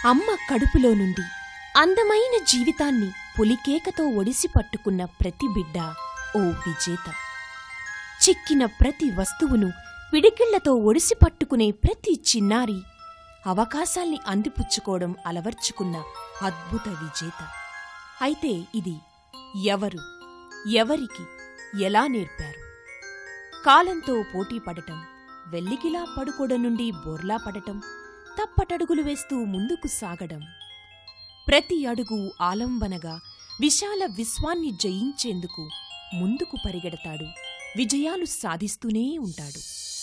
అమ్మ కడుపులో నుండి అందమైన జీవితాన్ని పులికేకతో ఒడిసి పట్టుకున్న ప్రతి బిడ్డ ఓ విజేత చిక్కిన ప్రతి వస్తువును పిడికిళ్లతో ఒడిసి పట్టుకునే ప్రతి చిన్నారి అవకాశాల్ని అందిపుచ్చుకోవడం అలవర్చుకున్న అద్భుత విజేత అయితే ఇది ఎవరు ఎవరికి ఎలా నేర్పారు కాలంతో పోటీ పడటం వెల్లికిలా పడుకోడ నుండి బోర్లా పడటం తప్పటడుగులు వేస్తూ ముందుకు సాగడం ప్రతి అడుగు ఆలంబనగా విశాల విశ్వాన్ని జయించేందుకు ముందుకు పరిగెడతాడు విజయాలు సాధిస్తూనే ఉంటాడు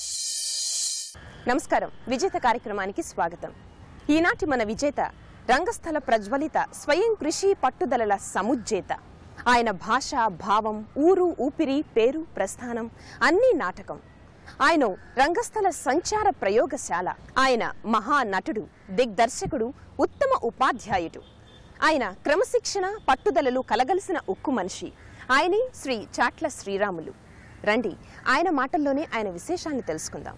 నమస్కారం విజేత కార్యక్రమానికి స్వాగతం ఈనాటి మన విజేత రంగస్థల ప్రజ్వలిత స్వయం కృషి పట్టుదలల సముజ్జేత ఆయన భాష భావం ఊరు ఊపిరి పేరు ప్రస్థానం అన్నీ నాటకం ఆయన రంగస్థల సంచార ప్రయోగశాల ఆయన మహానటుడు దిగ్దర్శకుడు ఉత్తమ ఉపాధ్యాయుడు ఆయన క్రమశిక్షణ పట్టుదలలు కలగలిసిన ఉక్కు మనిషి ఆయనే శ్రీ చాట్ల శ్రీరాములు రండి ఆయన మాటల్లోనే ఆయన విశేషాన్ని తెలుసుకుందాం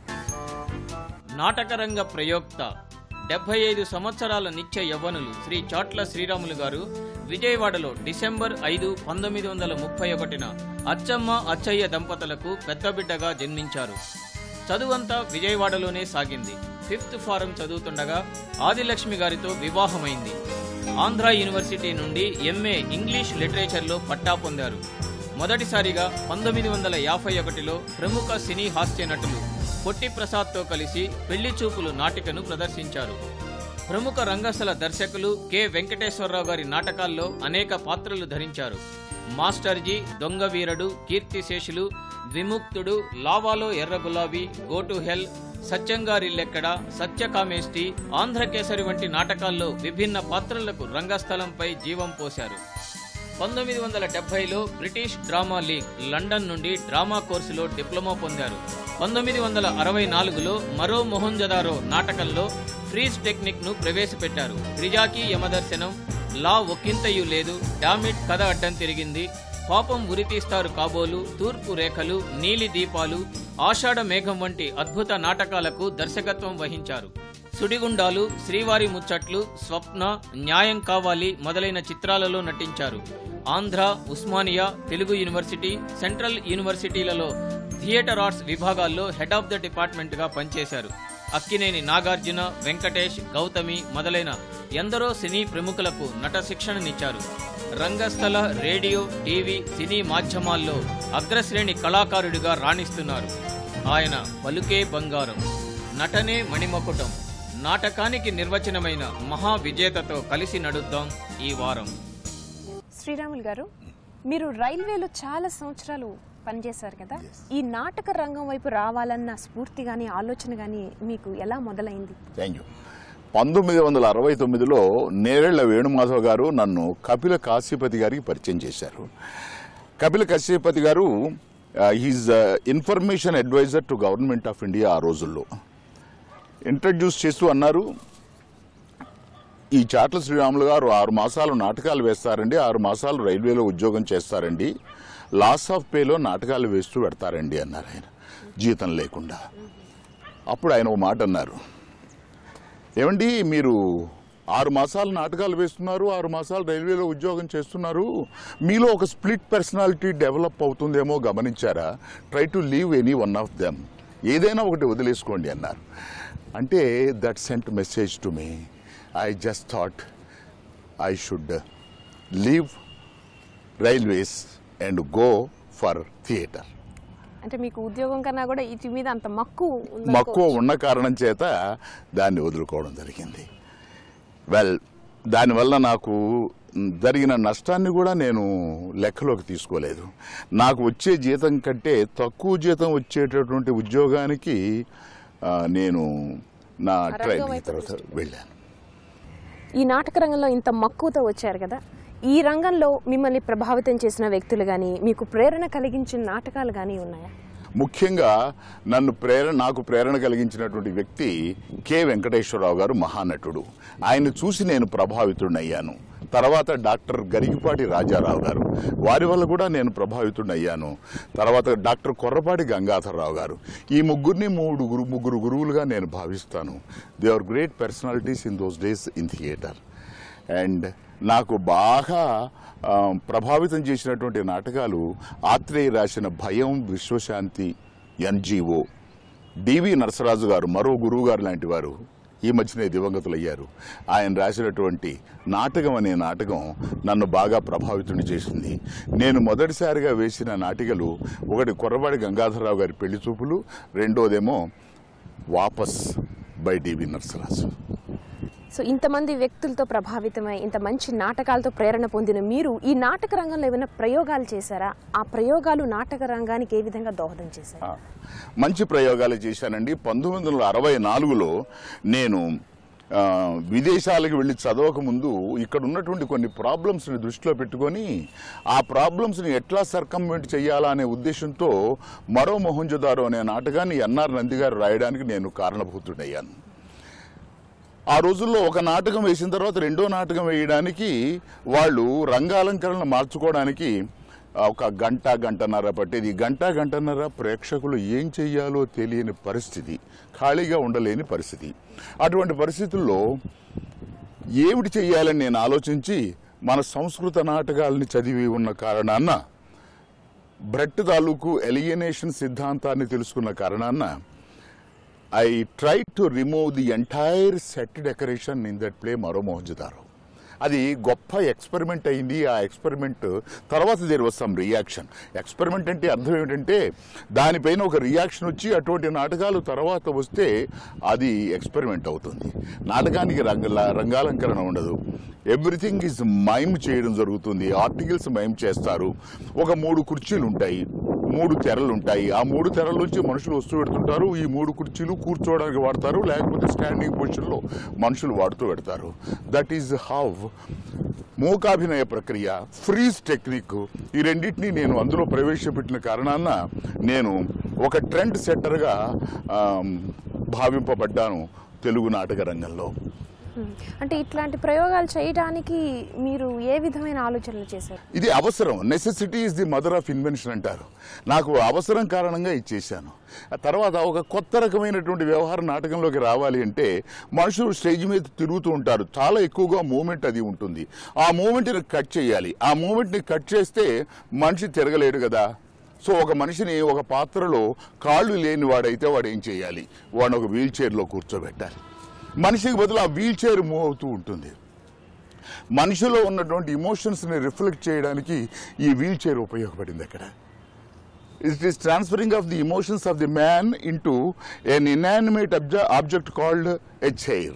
నాటకరంగ ప్రయోక్త డెబ్బై ఐదు సంవత్సరాల నిత్య యవ్వనులు శ్రీ చాట్ల శ్రీరాములు గారు విజయవాడలో డిసెంబర్ ఐదు పంతొమ్మిది వందల ముప్పై ఒకటిన అచ్చమ్మ అచ్చయ్య దంపతులకు పెద్ద బిడ్డగా జన్మించారు చదువంతా విజయవాడలోనే సాగింది ఫిఫ్త్ ఫారం చదువుతుండగా ఆదిలక్ష్మి గారితో వివాహమైంది ఆంధ్ర యూనివర్సిటీ నుండి ఎంఏ ఇంగ్లీష్ లిటరేచర్లో పట్టా పొందారు మొదటిసారిగా పంతొమ్మిది వందల యాభై ఒకటిలో ప్రముఖ సినీ హాస్య నటులు పొట్టి ప్రసాద్తో కలిసి పెళ్లి చూపులు నాటికను ప్రదర్శించారు ప్రముఖ రంగస్థల దర్శకులు కె వెంకటేశ్వరరావు గారి నాటకాల్లో అనేక పాత్రలు ధరించారు మాస్టర్జీ దొంగ వీరడు కీర్తిశేషులు విముక్తుడు లావాలో ఎర్ర గులాబీ గోటు హెల్ సత్యంగారిల్లెక్కడ సత్యకామేష్టి ఆంధ్రకేసరి వంటి నాటకాల్లో విభిన్న పాత్రలకు రంగస్థలంపై జీవం పోశారు పంతొమ్మిది వందల డెబ్బైలో బ్రిటిష్ డ్రామా లీగ్ లండన్ నుండి డ్రామా కోర్సులో డిప్లొమా పొందారు పంతొమ్మిది వందల అరవై నాలుగులో మరో మొహంజదారో నాటకంలో ఫ్రీజ్ టెక్నిక్ ను ప్రవేశపెట్టారు త్రిజాకి యమదర్శనం లా ఒక్కింతయు లేదు డామిట్ కథ అడ్డం తిరిగింది పాపం ఉరితీస్తారు కాబోలు తూర్పు రేఖలు నీలి దీపాలు ఆషాఢ మేఘం వంటి అద్భుత నాటకాలకు దర్శకత్వం వహించారు సుడిగుండాలు శ్రీవారి ముచ్చట్లు స్వప్న న్యాయం కావాలి మొదలైన చిత్రాలలో నటించారు ఆంధ్ర ఉస్మానియా తెలుగు యూనివర్సిటీ సెంట్రల్ యూనివర్సిటీలలో థియేటర్ ఆర్ట్స్ విభాగాల్లో హెడ్ ఆఫ్ ద డిపార్ట్మెంట్ గా పనిచేశారు అక్కినేని నాగార్జున వెంకటేష్ గౌతమి మొదలైన ఎందరో సినీ ప్రముఖులకు నట శిక్షణనిచ్చారు రంగస్థల రేడియో టీవీ సినీ మాధ్యమాల్లో అగ్రశ్రేణి కళాకారుడిగా రాణిస్తున్నారు ఆయన పలుకే బంగారం నటనే మణిమకుటం నాటకానికి నిర్వచనమైన మహా విజేతతో కలిసి నడుద్దాం ఈ వారం శ్రీరాములు గారు మీరు రైల్వేలో చాలా సంవత్సరాలు పనిచేశారు కదా ఈ నాటక రంగం వైపు రావాలన్న స్ఫూర్తి కానీ ఆలోచన కానీ మీకు ఎలా మొదలైంది థ్యాంక్ యూ పంతొమ్మిది వందల అరవై తొమ్మిదిలో నేరేళ్ల వేణుమాధవ్ గారు నన్ను కపిల కాశీపతి గారికి పరిచయం చేశారు కపిల కాశీపతి గారు his information adviser to government of India ఆ రోజుల్లో ఇంట్రడ్యూస్ చేస్తూ అన్నారు ఈ చాట్ల శ్రీరాములు గారు ఆరు మాసాలు నాటకాలు వేస్తారండి ఆరు మాసాలు రైల్వేలో ఉద్యోగం చేస్తారండి లాస్ ఆఫ్ పేలో నాటకాలు వేస్తూ పెడతారండి అన్నారు ఆయన జీతం లేకుండా అప్పుడు ఆయన ఒక మాట అన్నారు ఏమండి మీరు ఆరు మాసాలు నాటకాలు వేస్తున్నారు ఆరు మాసాలు రైల్వేలో ఉద్యోగం చేస్తున్నారు మీలో ఒక స్ప్లిట్ పర్సనాలిటీ డెవలప్ అవుతుందేమో గమనించారా try to leave any one of them ఏదైనా ఒకటి వదిలేసుకోండి అన్నారు అంటే that sent message to me I just thought I should leave railways and go for theatre అంటే మీకు ఉద్యోగం కన్నా కూడా ఇటు మీద అంత మక్కువ మక్కువ ఉన్న కారణం చేత దాన్ని వదులుకోవడం జరిగింది వెల్ దానివల్ల నాకు జరిగిన నష్టాన్ని కూడా నేను లెక్కలోకి తీసుకోలేదు నాకు వచ్చే జీతం కంటే తక్కువ జీతం వచ్చేటటువంటి ఉద్యోగానికి ఆ, నేను నా ట్రైనింగ్ తర్వాత వెళ్ళాను ఈ నాటక రంగంలో ఇంత మక్కువతో వచ్చారు కదా ఈ రంగంలో మిమ్మల్ని ప్రభావితం చేసిన వ్యక్తులు కానీ మీకు ప్రేరణ కలిగించిన నాటకాలు కానీ ఉన్నాయా ముఖ్యంగా నన్ను ప్రేరణ నాకు ప్రేరణ కలిగించినటువంటి వ్యక్తి కె వెంకటేశ్వరరావు గారు మహానటుడు ఆయన చూసి నేను ప్రభావితుడయ్యాను తర్వాత డాక్టర్ గరిగిపాటి రాజారావు గారు వారి వల్ల కూడా నేను ప్రభావితుడిని అయ్యాను తర్వాత డాక్టర్ కొర్రపాటి గంగాధరరావు గారు ఈ ముగ్గురిని మూడు గురు ముగ్గురు గురువులుగా నేను భావిస్తాను they are great personalities in those days in theatre and నాకు బాగా ఆ, ప్రభావితం చేసినటువంటి నాటకాలు ఆత్రేయ రాసిన భయం విశ్వశాంతి ఎన్జిఓ డివి నరసరాజు గారు మరో గురువు గారు లాంటి వారు ఈ మధ్యనే దివంగతులయ్యారు ఆయన రాసినటువంటి నాటకం అనే నాటకం నన్ను బాగా ప్రభావితుని చేసింది నేను మొదటిసారిగా వేసిన నాటికలు ఒకటి కొర్రవాడి గంగాధరరావు గారి పెళ్లి చూపులు రెండోదేమో వాపస్ బై డివి నరసరాజు సో ఇంతమంది వ్యక్తులతో ప్రభావితమై ఇంత మంచి నాటకాలతో ప్రేరణ పొందిన మీరు ఈ నాటక రంగంలో ఏమైనా ప్రయోగాలు చేశారా ఆ ప్రయోగాలు నాటక రంగానికి ఏ విధంగా దోహదం చేశారు ఆ, మంచి ప్రయోగాలు చేశానండి పంతొమ్మిది వందల అరవై నాలుగులో నేను ఆ, విదేశాలకు వెళ్ళి చదవక ముందు ఇక్కడ ఉన్నటువంటి కొన్ని ప్రాబ్లమ్స్ని దృష్టిలో పెట్టుకొని ఆ ప్రాబ్లమ్స్ని ఎట్లా సర్కంమెంట్ చేయాలా అనే ఉద్దేశంతో మరో మొహంజదారు అనే నాటకాన్ని ఎన్ఆర్ నంది గారు రాయడానికి నేను కారణభూతుడయ్యాను ఆ రోజుల్లో ఒక నాటకం వేసిన తర్వాత రెండో నాటకం వేయడానికి వాళ్ళు రంగాలంకరణ మార్చుకోవడానికి ఆ, ఒక గంట గంటన్నర పట్టేది ఈ గంట గంటన్నర ప్రేక్షకులు ఏం చెయ్యాలో తెలియని పరిస్థితి ఖాళీగా ఉండలేని పరిస్థితి అటువంటి పరిస్థితుల్లో ఏమిటి చెయ్యాలని నేను ఆలోచించి మన సంస్కృత నాటకాలని చదివి ఉన్న కారణాన్న బ్రెట్ తాలూకు ఎలియనేషన్ సిద్ధాంతాన్ని తెలుసుకున్న కారణాన్న I try to remove the entire set decoration in that play మరో మోహంజదారు అది గొప్ప ఎక్స్పెరిమెంట్ అయింది ఆ ఎక్స్పెరిమెంట్ తర్వాత there was some reaction experiment అంటే అర్థం ఏమిటంటే దానిపైన ఒక రియాక్షన్ వచ్చి అటువంటి నాటకాలు తర్వాత వస్తే అది ఎక్స్పెరిమెంట్ అవుతుంది నాటకానికి రంగ రంగాలంకరణ ఉండదు ఎవ్రీథింగ్ ఈజ్ మైమ్ చేయడం జరుగుతుంది ఆర్టికల్స్ మైమ్ చేస్తారు ఒక మూడు కుర్చీలు ఉంటాయి మూడు తెరలు ఉంటాయి ఆ మూడు తెరల నుంచి మనుషులు వస్తూ పెడుతుంటారు ఈ మూడు కుర్చీలు కూర్చోవడానికి వాడతారు లేకపోతే స్టాండింగ్ పొజిషన్లో మనుషులు వాడుతూ పెడతారు దట్ ఈజ్ హౌ మూకాభినయ ప్రక్రియ ఫ్రీజ్ టెక్నిక్ ఈ రెండింటినీ నేను అందులో ప్రవేశపెట్టిన కారణాన నేను ఒక ట్రెండ్ సెట్టర్గా ఆమ్, భావింపబడ్డాను తెలుగు నాటక రంగంలో హ్మ్. అంటే ఇట్లాంటి ప్రయోగాలు చేయడానికి మీరు ఏ విధమైన ఆలోచనలు చేశారు ఇది అవసరం necessity is the mother of invention అంటారు నాకు అవసరం కారణంగా ఇచ్చేశాను ఆ తర్వాత ఒక కొత్త రకమైనటువంటి వ్యవహార నాటకంలోకి రావాలి అంటే మనుషులు స్టేజ్ మీద తిరుగుతూ ఉంటారు చాలా ఎక్కువగా మూమెంట్ అది ఉంటుంది ఆ మూమెంట్ని కట్ చేయాలి ఆ మూమెంట్ని కట్ చేస్తే మనిషి తిరగలేడు కదా సో ఒక మనిషిని ఒక పాత్రలో కాళ్ళు లేని వాడైతే వాడు ఏం చేయాలి వాడిని ఒక వీల్ చైర్లో కూర్చోబెట్టాలి మనిషికి బదులు ఆ వీల్ చైర్ మూవ్ అవుతూ ఉంటుంది మనిషిలో ఉన్నటువంటి ఇమోషన్స్ని రిఫ్లెక్ట్ చేయడానికి ఈ వీల్ చైర్ ఉపయోగపడింది అక్కడ it is transferring of the emotions of the man into an inanimate object called a chair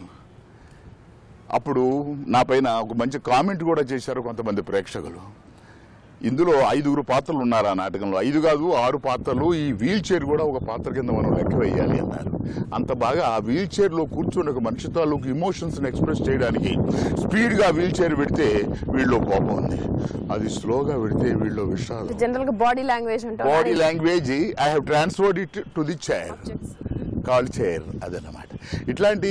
అప్పుడు నా పైన ఒక మంచి కామెంట్ కూడా చేశారు కొంతమంది ప్రేక్షకులు ఇందులో ఐదుగురు పాత్రలు ఉన్నారు ఆ నాటకంలో ఐదు కాదు ఆరు పాత్రలు ఈ వీల్ చైర్ కూడా ఒక పాత్ర కింద మనం లెక్క వేయాలి అన్నారు అంత బాగా ఆ వీల్ చైర్లో కూర్చొని ఒక మనిషి తాలూకు ఇమోషన్స్ని ఎక్స్ప్రెస్ చేయడానికి స్పీడ్గా వీల్ చైర్ పెడితే వీళ్ళు కోపం ఉంది అది స్లోగా పెడితే వీళ్ళు విషాదం జనరల్ గా బాడీ లాంగ్వేజ్ ఉంటాం body language I have transferred it to the chair call chair అదన్నమాట ఇట్లాంటి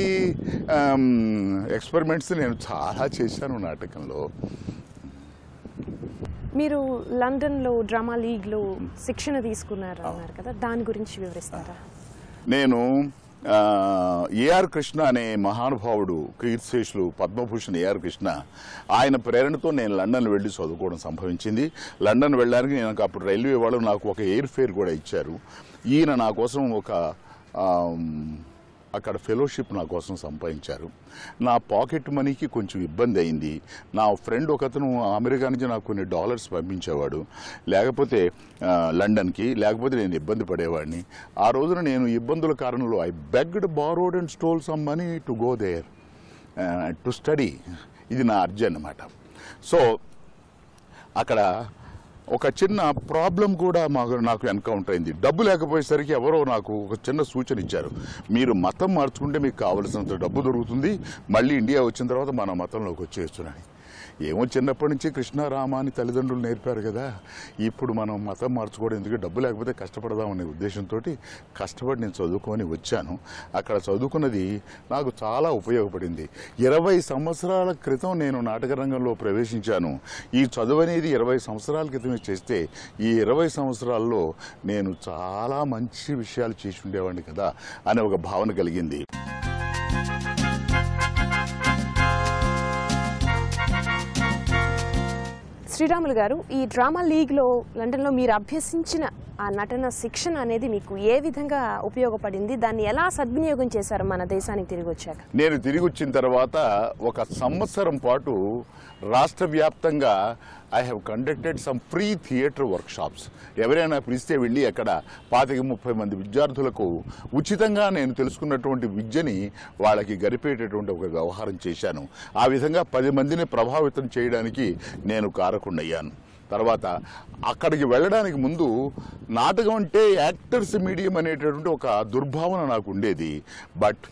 ఎక్స్పెరిమెంట్స్ నేను చాలా చేశాను నాటకంలో మీరు లండన్ లో డ్రామా లీగ్ లో శిక్షణ తీసుకున్నారు అన్నారు కదా దాని గురించి వివరిస్తారా నేను ఆ, ఏఆర్ కృష్ణ అనే మహానుభావుడు కీర్తిశేషులు పద్మభూషణ్ ఏఆర్ కృష్ణ ఆయన ప్రేరణతో నేను లండన్ వెళ్ళి చదువుకోవడం సంభవించింది లండన్ వెళ్ళడానికి నేను అప్పుడు రైల్వే వాళ్ళు నాకు ఒక ఎయిర్ ఫేర్ కూడా ఇచ్చారు ఈయన నా కోసం ఒక ఆమ్, అక్కడ ఫెలోషిప్ నా కోసం సంపాదించారు నా పాకెట్ మనీకి కొంచెం ఇబ్బంది అయింది నా ఫ్రెండ్ ఒకతను అమెరికా నుంచి నాకు కొన్ని డాలర్స్ పంపించేవాడు లేకపోతే ఆ, లండన్కి లేకపోతే నేను ఇబ్బంది పడేవాడిని ఆ రోజున నేను ఇబ్బందుల కారణంలో I begged borrowed and stole some money to go there to study ఇది నా అర్జీ అన్నమాట సో అక్కడ ఒక చిన్న ప్రాబ్లం కూడా మాకు నాకు ఎన్కౌంటర్ అయింది డబ్బు లేకపోయేసరికి ఎవరో నాకు ఒక చిన్న సూచన ఇచ్చారు మీరు మతం మార్చుకుంటే మీకు కావలసినంత డబ్బు దొరుకుతుంది మళ్ళీ ఇండియా వచ్చిన తర్వాత మన మతంలోకి వచ్చేస్తున్నాను ఏమో చిన్నప్పటి నుంచి కృష్ణారామ అని తల్లిదండ్రులు నేర్పారు కదా ఇప్పుడు మనం మతం మార్చుకోవడం ఎందుకు డబ్బు లేకపోతే కష్టపడదామనే ఉద్దేశంతో కష్టపడి నేను చదువుకొని వచ్చాను అక్కడ చదువుకున్నది నాకు చాలా ఉపయోగపడింది ఇరవై సంవత్సరాల క్రితం నేను నాటక రంగంలో ప్రవేశించాను ఈ చదువు అనేది ఇరవై సంవత్సరాల క్రితమే చేస్తే ఈ ఇరవై సంవత్సరాల్లో నేను చాలా మంచి విషయాలు చేసి ఉండేవాడిని కదా అనే ఒక భావన కలిగింది శ్రీరాములు గారు ఈ డ్రామా లీగ్లో లండన్లో మీరు అభ్యసించిన ఆ నటన శిక్షణ అనేది మీకు ఏ విధంగా ఉపయోగపడింది దాన్ని ఎలా సద్వినియోగం చేశారు మన దేశానికి తిరిగి వచ్చాక నేను తిరిగి వచ్చిన తర్వాత ఒక సంవత్సరం పాటు రాష్ట్ర వ్యాప్తంగా I have conducted some free theatre workshops ఎవరైనా పిలిస్తే వెళ్ళి అక్కడ పాతిక ముప్పై మంది విద్యార్థులకు ఉచితంగా నేను తెలుసుకున్నటువంటి విద్యని వాళ్ళకి గరిపేటటువంటి ఒక వ్యవహారం చేశాను ఆ విధంగా పది మందిని ప్రభావితం చేయడానికి నేను కారకుండయ్యాను తర్వాత అక్కడికి వెళ్ళడానికి ముందు నాటకం అంటే యాక్టర్స్ మీడియం అనేటటువంటి ఒక దుర్భావన నాకు ఉండేది బట్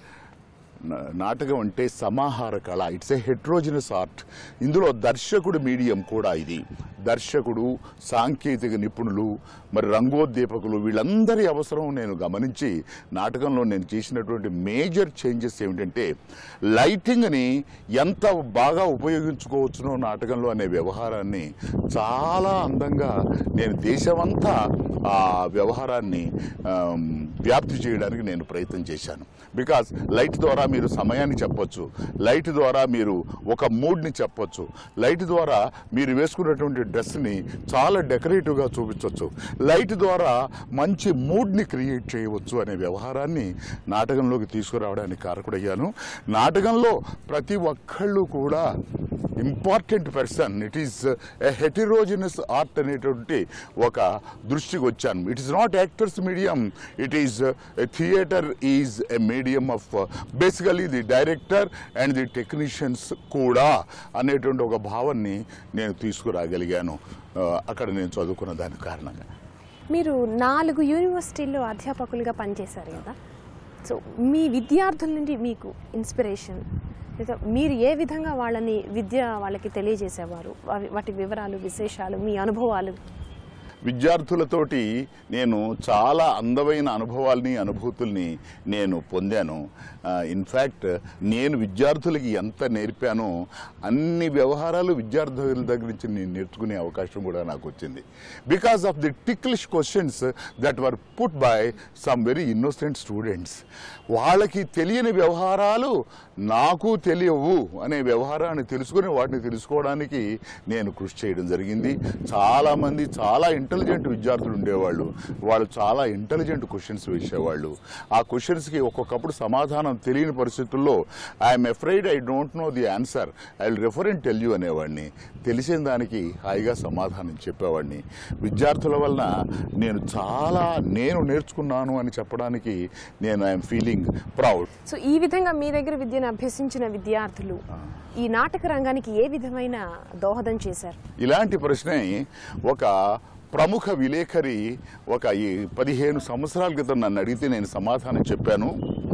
నా- నాటకం అంటే సమాహార కళ ఇట్స్ ఏ హెట్రోజినస్ ఆర్ట్ ఇందులో దర్శకుడు మీడియం కూడా ఇది దర్శకుడు సాంకేతిక నిపుణులు మరి రంగోద్దీపకులు వీళ్ళందరి అవసరం నేను గమనించి నాటకంలో నేను చేసినటువంటి మేజర్ చేంజెస్ ఏమిటంటే లైటింగ్ని ఎంత బాగా ఉపయోగించుకోవచ్చునో నాటకంలో అనే వ్యవహారాన్ని చాలా అందంగా నేను దేశమంతా ఆ వ్యవహారాన్ని ఆమ్, వ్యాప్తి చేయడానికి నేను ప్రయత్నం చేశాను బికాస్ లైట్ ద్వారా మీరు సమయాన్ని చెప్పొచ్చు లైట్ ద్వారా మీరు ఒక మూడ్ని చెప్పొచ్చు లైట్ ద్వారా మీరు వేసుకున్నటువంటి డ్రెస్ని చాలా డెకరేటివ్గా చూపించవచ్చు లైట్ ద్వారా మంచి మూడ్ని క్రియేట్ చేయవచ్చు అనే వ్యవహారాన్ని నాటకంలోకి తీసుకురావడానికి కారకుడయ్యాను నాటకంలో ప్రతి ఒక్కళ్ళు కూడా important person it is a heterogeneous art అనేటువంటి ఒక దృష్టికి వచ్చాను it is not actors medium it is theatre is a medium of basically the director and the technicians కూడా అనేటువంటి ఒక భావాన్ని నేను తీసుకురాగలిగాను ఆ, అక్కడ నేను చదువుకున్న దాని కారణంగా మీరు నాలుగు యూనివర్సిటీల్లో అధ్యాపకులుగా పనిచేశారు కదా సో మీ విద్యార్థుల నుండి మీకు ఇన్స్పిరేషన్ లేదా మీరు ఏ విధంగా వాళ్ళని విద్య వాళ్ళకి తెలియజేసేవారు అవి- వాటి వివరాలు విశేషాలు మీ అనుభవాలు విద్యార్థులతోటి నేను చాలా అందమైన అనుభవాల్ని అనుభూతుల్ని నేను పొందాను ఇన్ఫ్యాక్ట్ నేను విద్యార్థులకి ఎంత నేర్పానో అన్ని వ్యవహారాలు విద్యార్థుల దగ్గర నుంచి నేను నేర్చుకునే అవకాశం కూడా నాకు వచ్చింది because of the ticklish questions that were put by some very innocent students వాళ్ళకి తెలియని వ్యవహారాలు నాకు తెలియవు అనే వ్యవహారాన్ని తెలుసుకుని వాటిని తెలుసుకోవడానికి నేను కృషి చేయడం జరిగింది చాలా మంది చాలా ఇంటెలిజెంట్ విద్యార్థులు ఉండేవాళ్ళు వాళ్ళు చాలా ఇంటెలిజెంట్ క్వశ్చన్స్ వేసేవాళ్ళు ఆ క్వశ్చన్స్కి ఒక్కొక్కప్పుడు సమాధానం తెలియని పరిస్థితుల్లో I'm afraid I don't know the answer I will refer and tell you అనేవాడిని తెలిసిన దానికి హాయిగా సమాధానం చెప్పేవాడిని విద్యార్థుల వలన నేను చాలా నేను నేర్చుకున్నాను అని చెప్పడానికి నేను ఐఎమ్ ఫీలింగ్ ప్రౌడ్ సో ఈ విధంగా మీ దగ్గర విద్యను అభ్యసించిన విద్యార్థులు ఈ నాటక రంగానికి ఏ విధమైన దోహదం చేశారు ఇలాంటి ప్రశ్నే ఒక ప్రముఖ విలేకరి ఒక ఈ పదిహేను సంవత్సరాల క్రితం నన్ను అడిగితే నేను సమాధానం చెప్పాను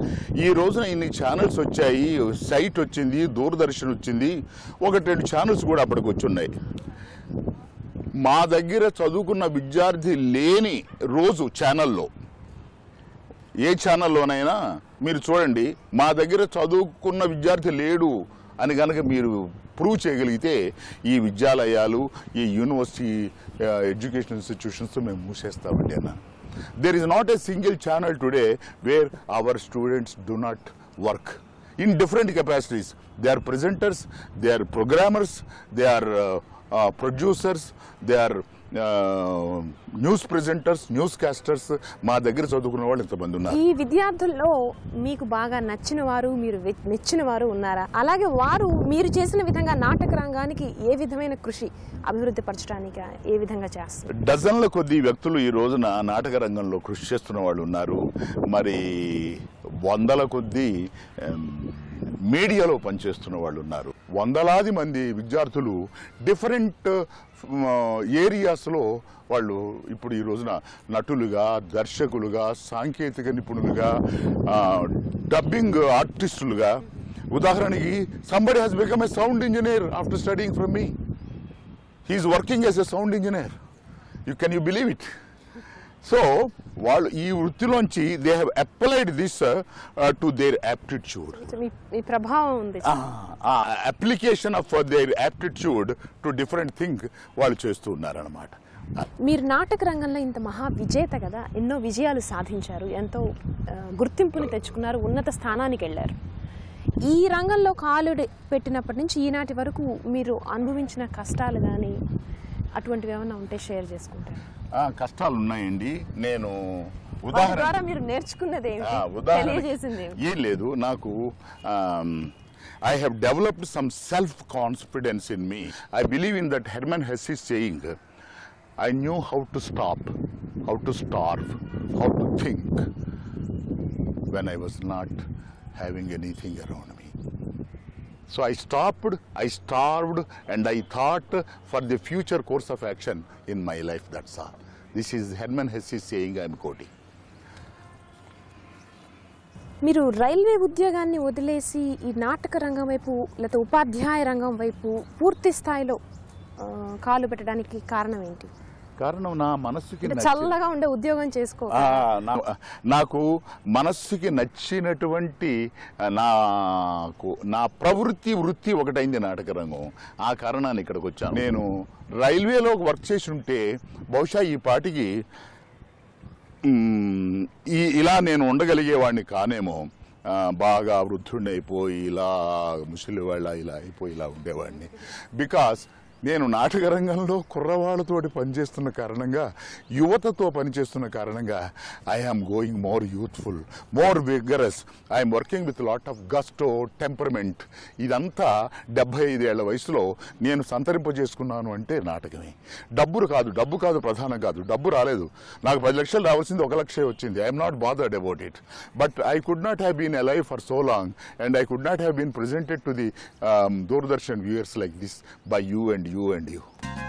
ఈ రోజున ఇన్ని ఛానల్స్ వచ్చాయి సైట్ వచ్చింది దూరదర్శన్ వచ్చింది ఒకటి రెండు ఛానల్స్ కూడా అప్పటికి వచ్చున్నాయి మా దగ్గర చదువుకున్న విద్యార్థి లేని రోజు ఛానల్లో ఏ ఛానల్లోనైనా మీరు చూడండి మా దగ్గర చదువుకున్న విద్యార్థి లేడు అని కనుక మీరు ప్రూవ్ చేయగలిగితే ఈ విద్యాలయాలు ఈ యూనివర్సిటీ ఎడ్యుకేషన్ ఇన్స్టిట్యూషన్స్ మేము మూసేస్తామండి అన్న there is not a single channel today where our students do not work in different capacities. They are presenters, they are programmers, they are uh, uh, producers, they are uh, news presenters news casters మా దగ్గర చదువుకున్న వాళ్ళు ఇంతమంది ఉన్నారు ఈ విద్యార్థుల్లో మీకు బాగా నచ్చిన వారు మీరు వె- మెచ్చిన వారు ఉన్నారా అలాగే వారు మీరు చేసిన విధంగా నాటక రంగానికి ఏ విధమైన కృషి అభివృద్ధి పరచడానికి ఏ విధంగా చేస్తారు డజన్ల కొద్ది వ్యక్తులు ఈ రోజున నాటక రంగంలో కృషి చేస్తున్న వాళ్ళు ఉన్నారు మరి వందల కొద్ది ఎం, మీడియాలో పనిచేస్తున్న వాళ్ళు ఉన్నారు వందలాది మంది విద్యార్థులు డిఫరెంట్ ఏరియాస్లో వాళ్ళు ఇప్పుడు ఈ రోజున నటులుగా దర్శకులుగా సాంకేతిక నిపుణులుగా ఆ, డబ్బింగ్ ఆర్టిస్టులుగా ఉదాహరణకి somebody has become a sound engineer after studying from me he's working as a sound engineer you can you believe it so వాళ్ళు ఈ వృత్తిలోంచి they have applied this to their aptitude me me ప్రభావం ఉంది application of their aptitude to different thing వాళ్ళు చేస్తూ ఉన్నారనమాట మీరు నాటక రంగంలో ఇంత మహా విజేత కదా ఎన్నో విజయాలు సాధించారు ఎంతో ఆ, గుర్తింపుని తెచ్చుకున్నారు ఉన్నత స్థానానికి వెళ్ళారు ఈ రంగంలో కాలు పెట్టినప్పటి నుంచి ఈనాటి వరకు మీరు అనుభవించిన కష్టాలు కానీ అటువంటివి ఏమైనా ఉంటే షేర్ చేసుకుంటారు కష్టాలు ఉన్నాయండి నేను వాటి ద్వారా ఉదాహరణ మీరు నేర్చుకున్నది ఆ, ఏమిటి ఉదాహరణ తెలియజేసింది ఏమిటి? ఏం లేదు నాకు I have developed some self confidence in me I believe in that Hermann Hesse is saying I knew how to stop how to starve how to think when I was not having anything around me So I stopped, I starved, and I thought for the future course of action in my life. That's all. This is Herman Hesse saying I'm quoting. మీరు railway ఉద్యోగాన్ని వదిలేసి ఈ నాటక రంగం వైపు లేకపోతే ఉపాధ్యాయ రంగం వైపు పూర్తి స్థాయిలో ఆ, కాలు పెట్టడానికి కారణం ఏంటి కారణం నా మనస్సుకి అంటే నచ్చి- చల్లగా ఉండే ఉద్యోగం చేసుకో ఆ, నా- నాకు మనస్సుకి నచ్చినటువంటి ఆ, నాకు నా ప్రవృత్తి వృత్తి ఒకటైంది నాటక రంగం ఆ కారణాన్ని ఇక్కడికి వచ్చాను నేను రైల్వేలో వర్క్ చేసి ఉంటే బహుశా ఈ పాటికి మ్, ఈ ఇలా నేను ఉండగలిగేవాడిని కానేమో ఆ, బాగా వృద్ధుడిని అయిపోయి ఇలా ముసలి వాళ్ళ ఇలా అయిపోయి ఇలా ఉండేవాడిని బికాస్ నేను నాటక రంగంలో కుర్రవాళ్ళతోటి పనిచేస్తున్న కారణంగా యువతతో పనిచేస్తున్న కారణంగా I am going more youthful more vigorous I'm working with lot of gusto temperament ఇదంతా డెబ్బై ఐదేళ్ల వయసులో నేను సంతరింపజేసుకున్నాను అంటే నాటకమే డబ్బులు కాదు డబ్బు కాదు ప్రధానం కాదు డబ్బు రాలేదు నాకు పది లక్షలు రావాల్సింది ఒక లక్షే వచ్చింది I'm not bothered about it but I could not have been alive for so long and I could not have been presented to the Doordarshan viewers like this by you and you and you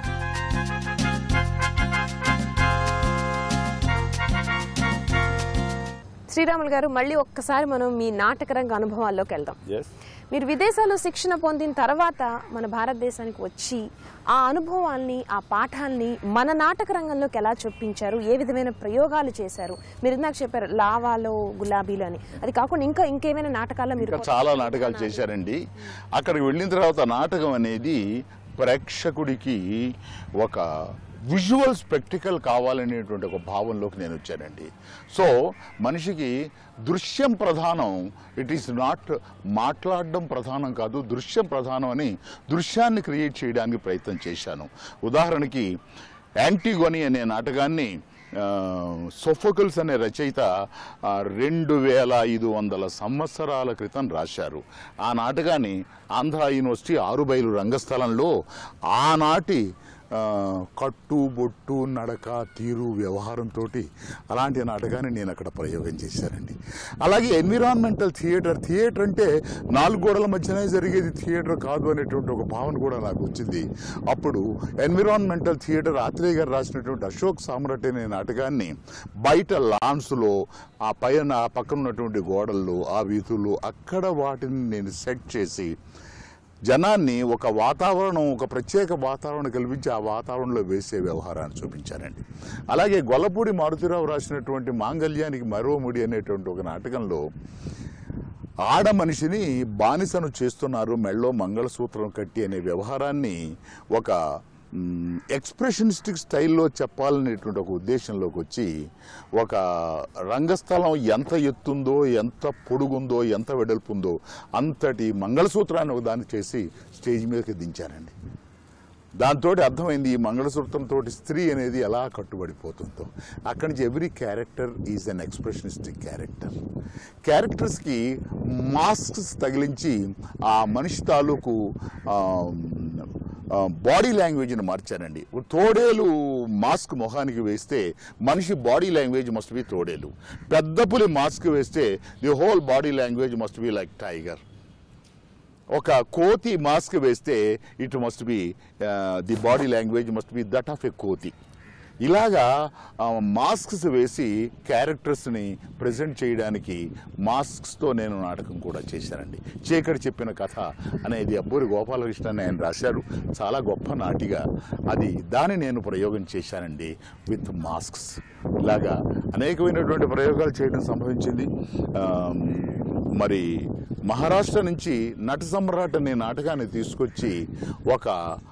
Sriramulu గారు మళ్ళీ ఒక్కసారి మనం మీ నాటక రంగ అనుభవాల్లోకి వెళ్దాం మీరు విదేశాల్లో శిక్షణ పొందిన తర్వాత మన భారతదేశానికి వచ్చి ఆ అనుభవాల్ని ఆ పాఠాల్ని మన నాటక రంగంలోకి ఎలా చొప్పించారు ఏ విధమైన ప్రయోగాలు చేశారు మీరు ఇందాక చెప్పారు లావాలో గులాబీలు అని అది కాకుండా ఇంకా ఇంకేమైనా నాటకాల్లో మీరు ఇంకా చాలా నాటకాలు చేశారండి అక్కడికి వెళ్ళిన తర్వాత నాటకం అనేది ప్రేక్షకుడికి ఒక విజువల్ స్పెక్టికల్ కావాలనేటువంటి ఒక భావంలోకి నేను వచ్చానండి సో మనిషికి దృశ్యం ప్రధానం ఇట్ ఈస్ నాట్ మాట్లాడడం ప్రధానం కాదు దృశ్యం ప్రధానం అని దృశ్యాన్ని క్రియేట్ చేయడానికి ప్రయత్నం చేశాను ఉదాహరణకి యాంటీగోని అనే నాటకాన్ని ఆ, సోఫోకల్స్ అనే రచయిత ఆ, రెండు వేల ఐదు వందల సంవత్సరాల క్రితం రాశారు ఆ నాటకాన్ని ఆంధ్ర యూనివర్సిటీ ఆరుబైలు రంగస్థలంలో ఆనాటి ఆ, కట్టు బొట్టు నడక తీరు వ్యవహారంతో అలాంటి నాటకాన్ని నేను అక్కడ ప్రయోగం చేశానండి అలాగే ఎన్విరాన్మెంటల్ థియేటర్ థియేటర్ అంటే నాలుగు గోడల మధ్యనే జరిగేది థియేటర్ కాదు అనేటువంటి ఒక భావన కూడా నాకు వచ్చింది అప్పుడు ఎన్విరాన్మెంటల్ థియేటర్ ఆత్రేయ గారు రాసినటువంటి అశోక్ సామ్రాట్ అనే నాటకాన్ని బయట లాన్స్లో ఆ పైన ఆ పక్కన ఉన్నటువంటి గోడల్లో ఆ వీధుల్లో అక్కడ వాటిని నేను సెట్ చేసి జనాన్ని ఒక వాతావరణం ఒక ప్రత్యేక వాతావరణం కల్పించి ఆ వాతావరణంలో వేసే వ్యవహారాన్ని చూపించారండి అలాగే గొల్లపూడి మారుతిరావు రాసినటువంటి మాంగళ్యానికి మరో ముడి అనేటువంటి ఒక నాటకంలో ఆడ మనిషిని బానిసను చేస్తున్నారు మెళ్ళో మంగళసూత్రం కట్టి అనే వ్యవహారాన్ని ఒక ఎక్స్ప్రెషనిస్టిక్ స్టైల్లో చెప్పాలనేటువంటి ఒక ఉద్దేశంలోకి వచ్చి ఒక రంగస్థలం ఎంత ఎత్తుందో ఎంత పొడుగుందో ఎంత వెడల్పుందో అంతటి మంగళసూత్రాన్ని ఒక దాన్ని చేసి స్టేజ్ మీదకి దించారండి దాంతో అర్థమైంది ఈ మంగళసూత్రంతో స్త్రీ అనేది ఎలా కట్టుబడిపోతుందో అక్కడి నుంచి every character is an expressionistic character క్యారెక్టర్స్కి మాస్క్స్ తగిలించి ఆ మనిషి తాలూకు బాడీ లాంగ్వేజ్ని మార్చారండి తోడేలు మాస్క్ మొహానికి వేస్తే మనిషి బాడీ లాంగ్వేజ్ మస్ట్ బి తోడేలు పెద్ద పులి మాస్క్ వేస్తే the whole body language must be like tiger ఒక కోతి మాస్క్ వేస్తే it must be the body language must be that of a కోతి ఇలాగా మాస్క్స్ వేసి క్యారెక్టర్స్ని ప్రజెంట్ చేయడానికి మాస్క్స్తో నేను నాటకం కూడా చేశానండి చీకటి చెప్పిన కథ అనేది అబ్బూరి గోపాలకృష్ణ అని ఆయన రాశారు చాలా గొప్ప నాటిగా అది దాన్ని నేను ప్రయోగం చేశానండి విత్ మాస్క్స్ ఇలాగా అనేకమైనటువంటి ప్రయోగాలు చేయడం సంభవించింది ఆ, మరి మహారాష్ట్ర నుంచి నట సమ్రాట్ అనే నాటకాన్ని తీసుకొచ్చి ఒక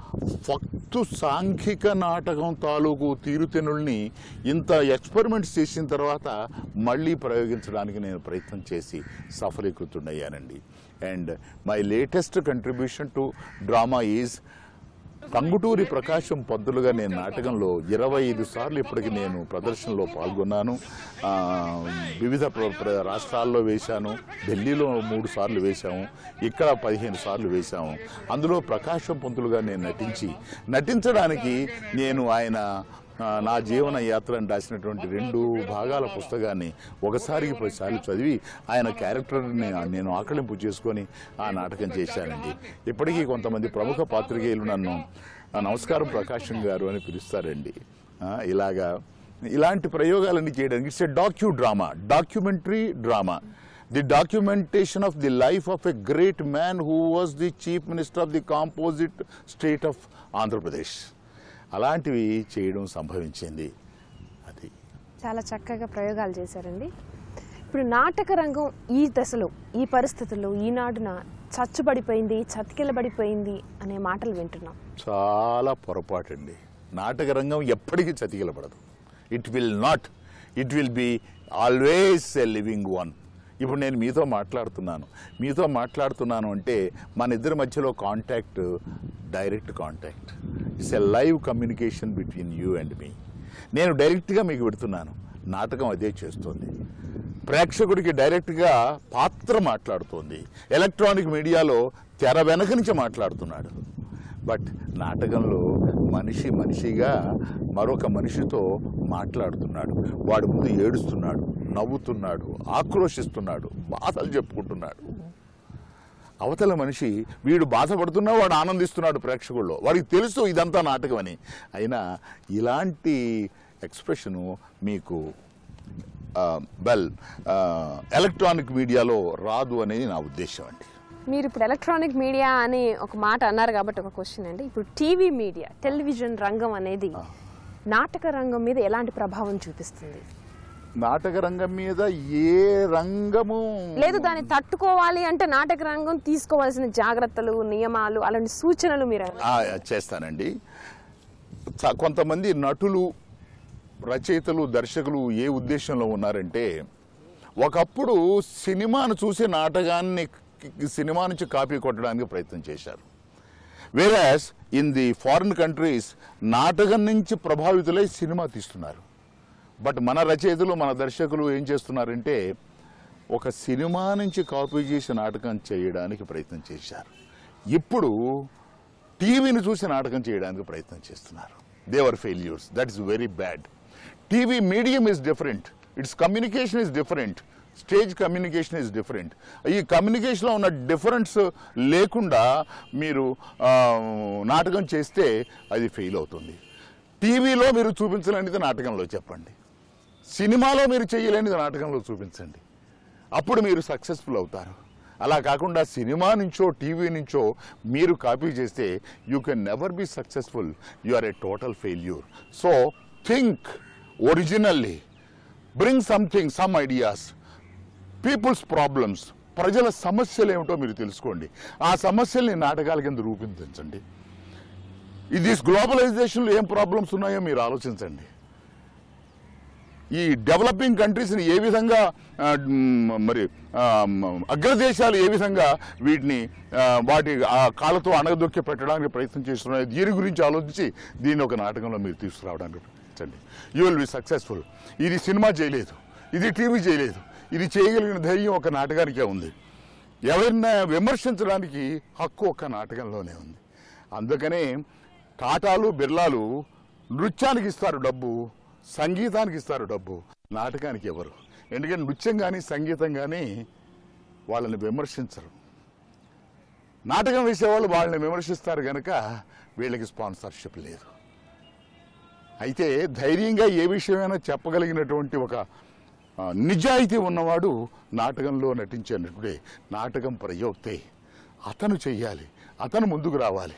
ఫక్తు సాంఘిక నాటకం తాలూకు తీరుతెనుల్ని ఇంత ఎక్స్పెరిమెంట్స్ చేసిన తర్వాత మళ్ళీ ప్రయోగించడానికి నేను ప్రయత్నం చేసి సఫలీకృతుడయ్యానండి and my latest contribution to drama is Tanguturi Prakasam పంతులుగా నేను నాటకంలో ఇరవై ఐదు సార్లు ఇప్పటికి నేను ప్రదర్శనలో పాల్గొన్నాను ఆ, వివిధ ప్ర- ప్ర- రాష్ట్రాల్లో వేశాను ఢిల్లీలో మూడు సార్లు వేశాము ఇక్కడ పదిహేను సార్లు వేశాము అందులో ప్రకాశం పంతులుగా నేను నటించి నటించడానికి నేను ఆయన ఆ, నా జీవన యాత్ర అని రాసినటువంటి రెండు భాగాల పుస్తకాన్ని ఒకసారికి పదిసార్లు చదివి ఆయన క్యారెక్టర్ని నేను ఆకలింపు చేసుకొని ఆ నాటకం చేశానండి ఇప్పటికీ కొంతమంది ప్రముఖ పాత్రికేయులు నన్ను "ఆ, నమస్కారం ప్రకాశం గారు అని పిలుస్తారండి ఆ, ఇలాగా ఇలాంటి ప్రయోగాలన్నీ చేయడానికి it's a docu drama documentary drama the documentation of the life of a great man who was the chief minister of the composite state of Andhra Pradesh అలాంటివి చేయడం సంభవించింది అది చాలా చక్కగా ప్రయోగాలు చేశారండి ఇప్పుడు నాటక రంగం ఈ దశలో ఈ పరిస్థితుల్లో ఈనాడున చచ్చుబడిపోయింది చతికిలబడిపోయింది అనే మాటలు వింటున్నాం చాలా పొరపాటండి నాటక రంగం ఎప్పటికీ చతికిలపడదు it will not it will be always a living one ఇప్పుడు నేను మీతో మాట్లాడుతున్నాను మీతో మాట్లాడుతున్నాను అంటే మన ఇద్దరి మధ్యలో contact direct contact it's a live communication between you and me నేను డైరెక్ట్గా మీకు పెడుతున్నాను నాటకం అదే చేస్తుంది ప్రేక్షకుడికి డైరెక్ట్గా పాత్ర మాట్లాడుతోంది ఎలక్ట్రానిక్ మీడియాలో తెర వెనక నుంచి మాట్లాడుతున్నాడు బట్ నాటకంలో మనిషి మనిషిగా మరొక మనిషితో మాట్లాడుతున్నాడు వాడి ముందు ఏడుస్తున్నాడు నవ్వుతున్నాడు ఆక్రోషిస్తున్నాడు బాధలు చెప్పుకుంటున్నాడు అవతల మనిషి వీడు బాధపడుతున్నా వాడు ఆనందిస్తున్నాడు ప్రేక్షకుల్లో వాడికి తెలుసు ఇదంతా నాటకం అని అయినా ఇలాంటి ఎక్స్ప్రెషను మీకు వెల్ ఎలక్ట్రానిక్ మీడియాలో రాదు అనేది నా ఉద్దేశం అండి మీరు ఇప్పుడు ఎలక్ట్రానిక్ మీడియా అని ఒక మాట అన్నారు కాబట్టి ఒక క్వశ్చన్ అండి ఇప్పుడు టీవీ మీడియా టెలివిజన్ రంగం అనేది నాటక రంగం మీద ఎలాంటి ప్రభావం చూపిస్తుంది నాటక రంగం మీద ఏ రంగము లేదు దాన్ని తట్టుకోవాలి అంటే నాటక రంగం తీసుకోవాల్సిన జాగ్రత్తలు నియమాలు అలాంటి సూచనలు మీరు ఆ, చేస్తానండి చ- కొంతమంది నటులు రచయితలు దర్శకులు ఏ ఉద్దేశంలో ఉన్నారంటే ఒకప్పుడు సినిమాను చూసి నాటకాన్ని సినిమా నుంచి కాపీ కొట్టడానికి ప్రయత్నం చేశారు whereas in the foreign countries నాటకం నుంచి ప్రభావితులై సినిమా తీస్తున్నారు బట్ మన రచయితలు మన దర్శకులు ఏం చేస్తున్నారంటే ఒక సినిమా నుంచి కాపీ చేసి నాటకం చేయడానికి ప్రయత్నం చేశారు ఇప్పుడు టీవీని చూసి నాటకం చేయడానికి ప్రయత్నం చేస్తున్నారు they were failures that is very bad TV medium is different it's communication is different stage communication is different ఈ కమ్యూనికేషన్లో ఉన్న డిఫరెన్స్ లేకుండా మీరు ఆ, నాటకం చేస్తే అది ఫెయిల్ అవుతుంది టీవీలో మీరు చూపించలేనిది నాటకంలో చెప్పండి సినిమాలో మీరు చేయలేనిది నాటకంలో చూపించండి అప్పుడు మీరు సక్సెస్ఫుల్ అవుతారు అలా కాకుండా సినిమా నుంచో టీవీ నుంచో మీరు కాపీ చేస్తే you can never be successful you are a total failure so think originally bring something some ideas people's problems ప్రజల సమస్యలు ఏమిటో మీరు తెలుసుకోండి ఆ సమస్యల్ని నాటకాల కింద రూపొందించండి ఇది గ్లోబలైజేషన్లో ఏం ప్రాబ్లమ్స్ ఉన్నాయో మీరు ఆలోచించండి ఈ డెవలపింగ్ కంట్రీస్ని ఏ విధంగా ఆ, మ్, మరి ఆ, మ్, అగ్రదేశాలు ఏ విధంగా వీటిని ఆ, వాటి ఆ కాళ్ళతో అణగదొక్కి పెట్టడానికి ప్రయత్నం చేస్తున్నాయి దీని గురించి ఆలోచించి దీన్ని ఒక నాటకంలో మీరు తీసుకురావడానికి ప్రయత్నించండి యూ విల్ బి సక్సెస్ఫుల్ ఇది సినిమా చేయలేదు ఇది టీవీ చేయలేదు ఇది చేయగలిగిన ధైర్యం ఒక నాటకానికే ఉంది ఎవరినైనా విమర్శించడానికి హక్కు ఒక్క నాటకంలోనే ఉంది అందుకనే టాటాలు బిర్లాలు నృత్యానికి ఇస్తారు డబ్బు సంగీతానికి ఇస్తారు డబ్బు నాటకానికి ఎవరు ఎందుకంటే నృత్యం కానీ సంగీతం కానీ వాళ్ళని విమర్శించరు నాటకం వేసేవాళ్ళు వాళ్ళని విమర్శిస్తారు కనుక వీళ్ళకి స్పాన్సర్షిప్ లేదు అయితే ధైర్యంగా ఏ విషయమైనా చెప్పగలిగినటువంటి ఒక ఆ, నిజాయితీ ఉన్నవాడు నాటకంలో నటించినప్పుడే నాటకం ప్రయోక్తే అతను చెయ్యాలి అతను ముందుకు రావాలి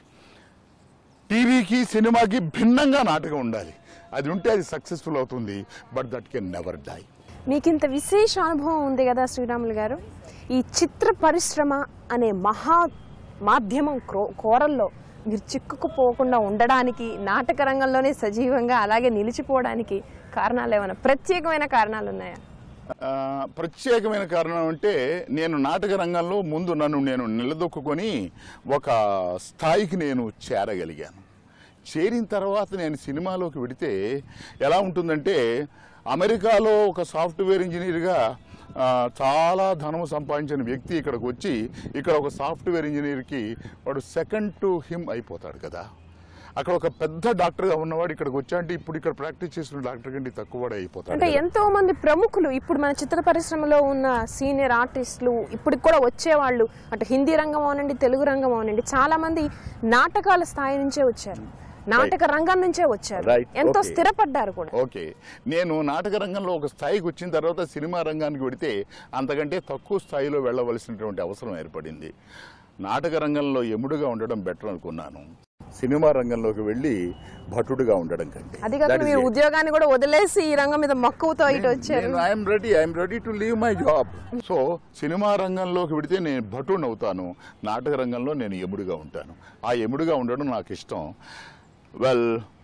టీవీకి సినిమాకి భిన్నంగా నాటకం ఉండాలి అది ఉంటే అది సక్సెస్ఫుల్ అవుతుంది but that can never die మీకు ఇంత విశేష అనుభవం ఉంది కదా శ్రీరాములు గారు ఈ చిత్ర పరిశ్రమ అనే మహా మాధ్యమం క్రో- కోరల్లో మీరు చిక్కుకుపోకుండా ఉండడానికి నాటక రంగంలోనే సజీవంగా అలాగే నిలిచిపోవడానికి కారణాలు ఏమైనా ప్రత్యేకమైన కారణాలు ఉన్నాయా ఆ, ప్రత్యేకమైన కారణం అంటే నేను నాటక రంగంలో ముందు నన్ను నేను నిలదొక్కుని ఒక స్థాయికి నేను చేరగలిగాను చేరిన తర్వాత నేను సినిమాలోకి వెడితే ఎలా ఉంటుందంటే అమెరికాలో ఒక సాఫ్ట్వేర్ ఇంజనీర్గా ఆ, చాలా ధనము సంపాదించిన వ్యక్తి ఇక్కడికి వచ్చి ఇక్కడ ఒక సాఫ్ట్వేర్ ఇంజనీర్కి వాడు సెకండ్ టు హిమ్ అయిపోతాడు కదా అక్కడ ఒక పెద్ద డాక్టర్గా ఉన్నవాడు ఇక్కడికి వచ్చా అంటే ఇప్పుడు ఇక్కడ ప్రాక్టీస్ చేసిన డాక్టర్ కంటే తక్కువ వాడే అయిపోతాడు అంటే కదా. ఎంతో మంది ప్రముఖులు ఇప్పుడు మన చిత్ర పరిశ్రమలో ఉన్న సీనియర్ ఆర్టిస్టులు ఇప్పటికి కూడా వచ్చేవాళ్ళు అటు హిందీ రంగం అవనండి తెలుగు రంగం అవనండి చాలా మంది నాటకాల స్థాయి నుంచే వచ్చారు నాటక రంగం నుంచే వచ్చారు Right. ఎంతో Okay. స్థిరపడ్డారు కూడా ఓకే నేను నాటక రంగంలో ఒక స్థాయికి వచ్చిన తర్వాత సినిమా రంగానికి వెడితే అంతకంటే తక్కువ స్థాయిలో వెళ్ళవలసినటువంటి అవసరం ఏర్పడింది నాటక రంగంలో ఎముడుగా ఉండడం బెటర్ అనుకున్నాను సినిమా రంగంలోకి వెళ్ళి భటుడుగా ఉండడం కంటే అది కాక That is మీరు it. ఉద్యోగాన్ని కూడా వదిలేసి ఈ రంగం మీద మక్కువతో ఇటు వచ్చారు I'm ready I'm ready to leave my job so cinema రంగంలోకి వెడితే నేను భటుని అవుతాను నాటక రంగంలో నేను ఎముడుగా ఉంటాను ఆ ఎముడుగా ఉండడం నాకు ఇష్టం వెల్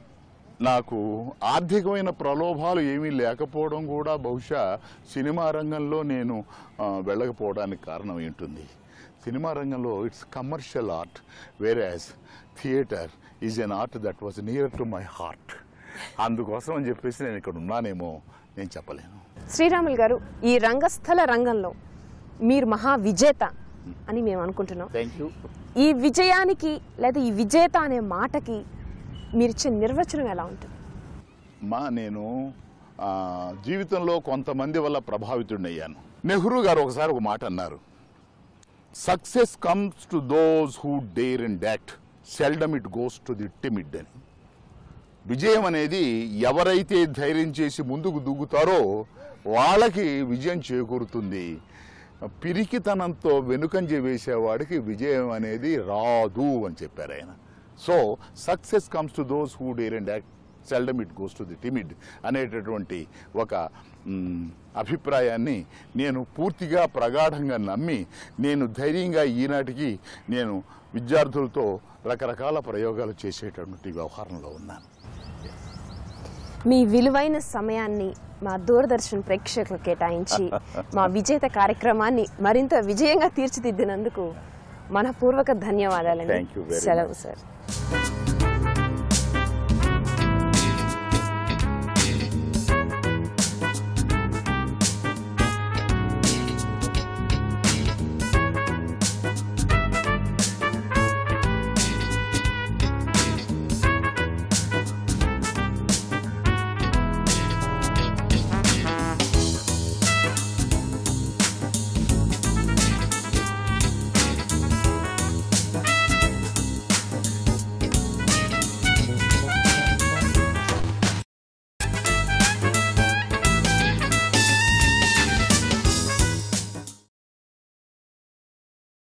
నాకు ఆర్థికమైన ప్రలోభాలు ఏమీ లేకపోవడం కూడా బహుశా సినిమా రంగంలో నేను ఆ, వెళ్ళకపోవడానికి కారణం ఏంటుంది సినిమా రంగంలో it's commercial art whereas theatre is an art that was near to my heart అందుకోసం అని చెప్పేసి నేను ఇక్కడ ఉన్నానేమో నేను చెప్పలేను శ్రీరాములు గారు ఈ రంగస్థల రంగంలో మీరు మహా విజేత అని మేము అనుకుంటున్నాం థ్యాంక్ యూ ఈ విజయానికి లేదా ఈ విజేత అనే మాటకి మీరు ఇచ్చే నిర్వచనం ఎలా ఉంటుంది మా నేను ఆ, జీవితంలో కొంతమంది వల్ల ప్రభావితుడయ్యాను నెహ్రూ గారు ఒకసారి ఒక మాట అన్నారు success comes to those who dare and act seldom it goes to the timid అని విజయం అనేది ఎవరైతే ధైర్యం చేసి ముందుకు దూకుతారో వాళ్ళకి విజయం చేకూరుతుంది పిరికితనంతో వెనుకంజ వేసేవాడికి విజయం అనేది రాదు అని చెప్పారు ఆయన so success comes to those who dare and act seldom it goes to the timid అనేటటువంటి ఒక మ్, అభిప్రాయాన్ని నేను పూర్తిగా ప్రగాఢంగా నమ్మి నేను ధైర్యంగా ఈనాటికి నేను విద్యార్థులతో రకరకాల ప్రయోగాలు చేసేటటువంటి వ్యవహారంలో ఉన్నాను మీ విలువైన సమయాన్ని మా దూరదర్శన్ ప్రేక్షకులకు కేటాయించి మా విజేత కార్యక్రమాన్ని మరింత విజయంగా తీర్చిదిద్దినందుకు మనపూర్వక ధన్యవాదాలండి Thank you very సెలవు much. సార్